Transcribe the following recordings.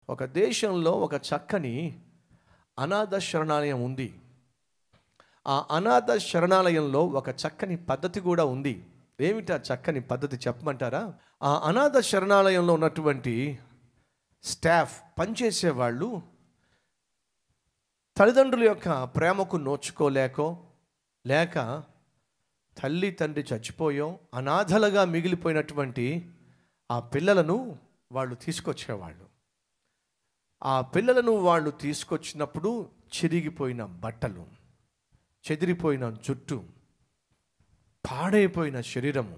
ఒక దేశంలో ఒక చక్కని అనాథ శరణాలయం ఉంది ఆ అనాథ శరణాలయంలో ఒక చక్కని పద్ధతి కూడా ఉంది ఏమిటి ఆ చక్కని పద్ధతి చెప్పమంటారా ఆ అనాథ శరణాలయంలో ఉన్నటువంటి స్టాఫ్ పనిచేసే వాళ్ళు తల్లిదండ్రుల యొక్క ప్రేమకు నోచుకోలేకో లేక తల్లి తండ్రి చచ్చిపోయో అనాథలుగా మిగిలిపోయినటువంటి ఆ పిల్లలను వాళ్ళు తీసుకొచ్చేవాళ్ళు ఆ పిల్లలను వాళ్ళు తీసుకొచ్చినప్పుడు చిరిగిపోయిన బట్టలు చెదిరిపోయిన జుట్టు పాడైపోయిన శరీరము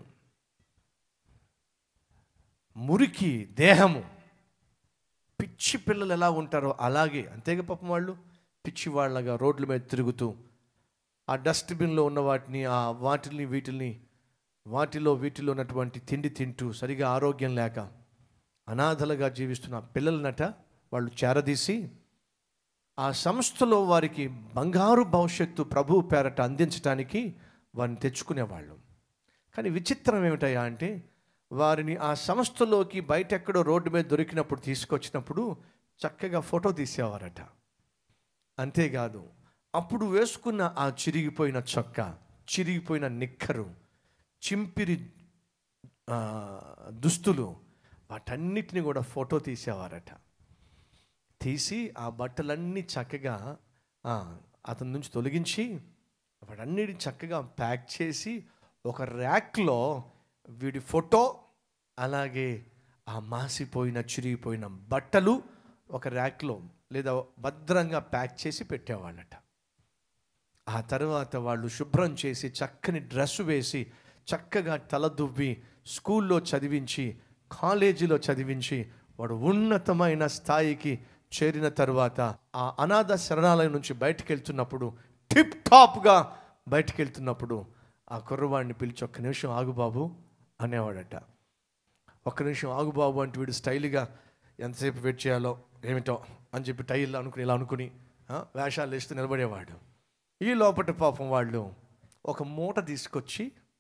మురికి దేహము పిచ్చి పిల్లలు ఎలా ఉంటారో అలాగే అంతేగా పాపం వాళ్ళు పిచ్చి వాళ్ళగా రోడ్ల మీద తిరుగుతూ ఆ డస్ట్బిన్లో ఉన్న వాటిని ఆ వాటిని వీటిని వాటిలో వీటిలో ఉన్నటువంటి తిండి తింటూ సరిగా ఆరోగ్యం లేక అనాథలుగా జీవిస్తున్న పిల్లలనట వాళ్ళు చేరదీసి ఆ సంస్థలో వారికి బంగారు భవిష్యత్తు ప్రభు పేరట అందించడానికి వారిని తెచ్చుకునేవాళ్ళు కానీ విచిత్రం ఏమిటయ్యా అంటే వారిని ఆ సంస్థలోకి బయట ఎక్కడో రోడ్డు మీద దొరికినప్పుడు తీసుకొచ్చినప్పుడు చక్కగా ఫోటో తీసేవారట అంతేకాదు అప్పుడు వేసుకున్న ఆ చిరిగిపోయిన చొక్క చిరిగిపోయిన నిక్కరు చింపిరి ఆ, దుస్తులు వాటన్నిటిని కూడా ఫోటో తీసేవారట తీసి ఆ బట్టలన్నీ చక్కగా ఆ, అతని నుంచి తొలగించి వాటన్నిటిని చక్కగా ప్యాక్ చేసి ఒక ర్యాక్లో వీడి ఫోటో అలాగే ఆ మాసిపోయిన చిరిగిపోయిన బట్టలు ఒక ర్యాక్లో లేదా భద్రంగా ప్యాక్ చేసి పెట్టేవాళ్ళట ఆ తర్వాత వాళ్ళు శుభ్రం చేసి చక్కని డ్రెస్ వేసి చక్కగా తల దువ్వి స్కూల్లో చదివించి కాలేజీలో చదివించి వాడు ఉన్నతమైన స్థాయికి చేరిన తర్వాత ఆ అనాథ శరణాలయం నుంచి బయటికి వెళ్తున్నప్పుడు టిప్ టాప్గా బయటికి వెళ్తున్నప్పుడు ఆ కుర్రవాడిని పిలిచి ఒక్క నిమిషం ఆగు బాబు అనేవాడట ఒక్క నిమిషం ఆగు బాబు అంటే వీడు స్టైల్గా ఎంతసేపు వెయిట్ చేయాలో ఏమిటో అని చెప్పి టైల్లో అనుకుని ఇలా అనుకుని ఆ, వేషాలు వేస్తూ నిలబడేవాడు ఈ లోపట పాపం వాళ్ళు ఒక మూట తీసుకొచ్చి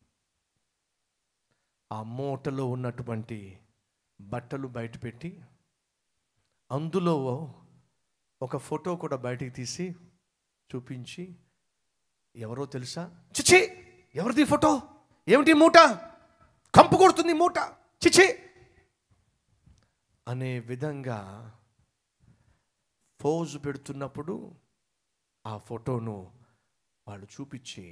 ఆ మూటలో ఉన్నటువంటి బట్టలు బయట పెట్టి అందులో ఒక ఫోటో కూడా బయటికి తీసి చూపించి ఎవరో తెలుసా చిచి ఎవరిది ఫోటో ఏమిటి మూట కంపు కొడుతుంది మూట చిచి అనే విధంగా ఫోజు పెడుతున్నప్పుడు ఆ ఫోటోను వాళ్ళు చూపించి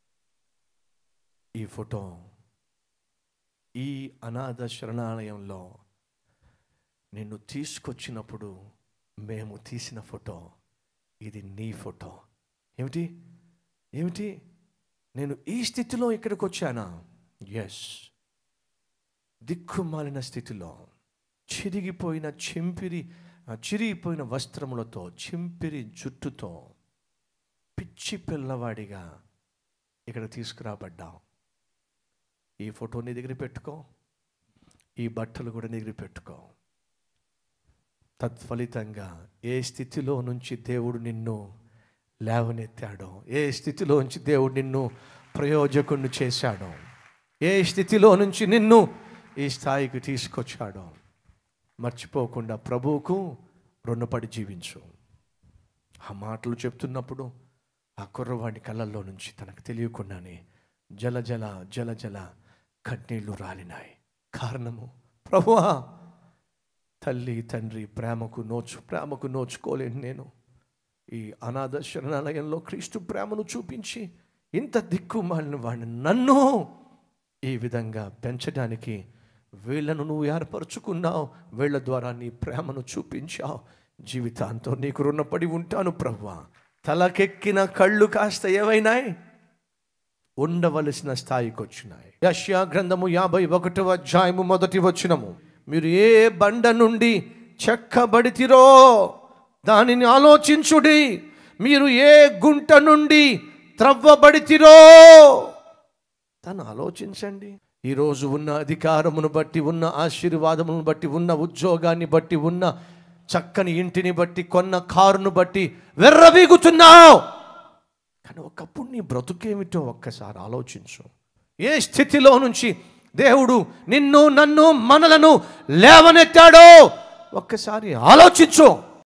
ఈ ఫోటో ఈ అనాథ శరణాలయంలో నిన్ను తీసుకొచ్చినప్పుడు మేము తీసిన ఫోటో ఇది నీ ఫోటో ఏమిటి ఏమిటి నేను ఈ స్థితిలో ఇక్కడికి వచ్చానా ఎస్ దిక్కుమాలిన స్థితిలో చిరిగిపోయిన చింపిరి ఆ చిరిగిపోయిన వస్త్రములతో చింపిరి జుట్టుతో పిచ్చి పిల్లవాడిగా ఇక్కడ తీసుకురాబడ్డావు ఈ ఫోటో నీ దగ్గర పెట్టుకో ఈ బట్టలు కూడా నీ దగ్గర పెట్టుకో తత్ఫలితంగా ఏ స్థితిలో నుంచి దేవుడు నిన్ను లేవనెత్తాడో ఏ స్థితిలో నుంచి దేవుడు నిన్ను ప్రయోజకుడిని చేశాడో ఏ స్థితిలో నుంచి నిన్ను ఈ స్థాయికి తీసుకొచ్చాడో మర్చిపోకుండా ప్రభువుకు రుణపడి జీవించు ఆ మాటలు చెప్తున్నప్పుడు ఆ కుర్రవాడి కళ్ళల్లో నుంచి తనకు తెలియకుండానే జల జల జల జల కన్నీళ్లు రాలినాయి కారణము ప్రభువా తల్లి తండ్రి ప్రేమకు నోచు ప్రేమకు నోచుకోలేను నేను ఈ అనాథ శరణాలయంలో క్రీస్తు ప్రేమను చూపించి ఇంత దిక్కుమాలిన వాడిని నన్ను ఈ విధంగా పెంచడానికి వీళ్ళను నువ్వు ఏర్పరచుకున్నావు వీళ్ళ ద్వారా నీ ప్రేమను చూపించావు జీవితాంతో నీకు రుణపడి ఉంటాను ప్రభువా తలకెక్కిన కళ్ళు కాస్త ఏవైనాయి ఉండవలసిన స్థాయికి వచ్చినాయి యష్యా గ్రంథము యాభై ఒకటవ అధ్యాయము మొదటి వచనము మీరు ఏ బండ నుండి చెక్కబడితిరో దానిని ఆలోచించుడి మీరు ఏ గుంట నుండి త్రవ్వబడితిరో తను ఆలోచించండి ఈరోజు ఉన్న అధికారమును బట్టి ఉన్న ఆశీర్వాదమును బట్టి ఉన్న ఉద్యోగాన్ని బట్టి ఉన్న చక్కని ఇంటిని బట్టి కొన్న కారును బట్టి వెర్రవీగుతున్నావు కానీ ఒకప్పుడు నీ బ్రతుకేమిటో ఒక్కసారి ఆలోచించు ఏ స్థితిలో నుంచి దేవుడు నిన్ను నన్ను మనలను లేవనెత్తాడో ఒక్కసారి ఆలోచించు